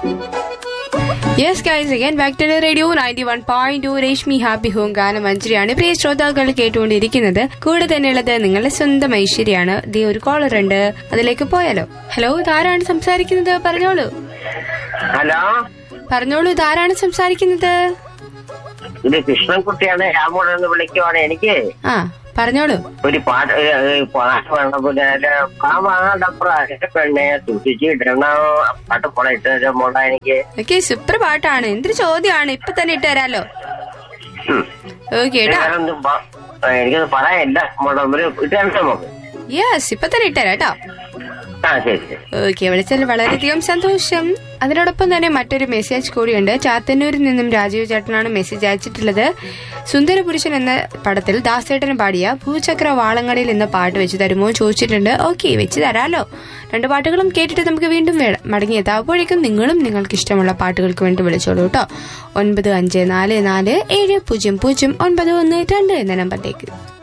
Yes guys again back to radio ninety one point two Reshmi happy home ഗാനം മഞ്ജരിയാണ് പ്രിയ ശ്രോതാക്കൾ കേട്ടുകൊണ്ടിരിക്കുന്നത് കൂടെ തന്നെയുള്ളത് നിങ്ങളുടെ സ്വന്തം ഐശ്വര്യാണ് ദി ഒരു കോളർ ഉണ്ട് അതിലേക്ക് പോയാലോ ഹലോ ഇതാരാണ് സംസാരിക്കുന്നത് പറഞ്ഞോളൂ ഹലോ പറഞ്ഞോളൂ ഇതാരാണ് സംസാരിക്കുന്നത് ഇത് കൃഷ്ണൻകുട്ടിയാണ് രാമോട് എന്ന് വിളിക്കുവാണ് എനിക്ക് ആ പറഞ്ഞോളൂ ഒരു പാട്ട് ഏ, ഏ, പാട്ട് വേണം പിന്നെ പാവാടപ്രായ പെണ്ണെ സൂക്ഷിച്ചിടണ പാട്ട് പോണ ഇട്ട മോള എനിക്ക് ഓക്കെ സൂപ്പർ പാട്ടാണ് എന്തൊരു ചോദ്യമാണ് ഇപ്പൊ തന്നെ ഇട്ട് തരാലോ ഉം. ഓക്കെ കേട്ടാ വേറൊന്നും പ- ഏ, എനിക്കൊന്നും പറയാനില്ല മോളെ ഒരു ഇട്ടാണ് നമുക്ക് യെസ് ഇപ്പൊ തന്നെ ഇട്ട് തരാം കേട്ടോ ആ ശരി ശരി ഓക്കെ വിളിച്ചതിൽ വളരെയധികം സന്തോഷം അതിനോടൊപ്പം തന്നെ മറ്റൊരു മെസ്സേജ് കൂടിയുണ്ട് ചാത്തന്നൂരിൽ നിന്നും രാജീവ് ചേട്ടനാണ് മെസ്സേജ് അയച്ചിട്ടുള്ളത് സുന്ദരപുരുഷൻ എന്ന പടത്തിൽ ദാസേട്ടൻ പാടിയ ഭൂചക്ര വാളങ്ങളിൽ എന്ന പാട്ട് വെച്ച് തരുമോ എന്ന് ചോദിച്ചിട്ടുണ്ട് ഓക്കെ വെച്ച് തരാലോ രണ്ട് പാട്ടുകളും കേട്ടിട്ട് നമുക്ക് വീണ്ടും വേ- മടങ്ങിയെത്താപ്പോഴേക്കും നിങ്ങളും നിങ്ങൾക്ക് ഇഷ്ടമുള്ള പാട്ടുകൾക്ക് വേണ്ടി വിളിച്ചോളൂ കേട്ടോ ഒൻപത് അഞ്ച് നാല് നാല് ഏഴ് പൂജ്യം പൂജ്യം ഒൻപത് ഒന്ന് രണ്ട് എന്ന നമ്പറിലേക്ക്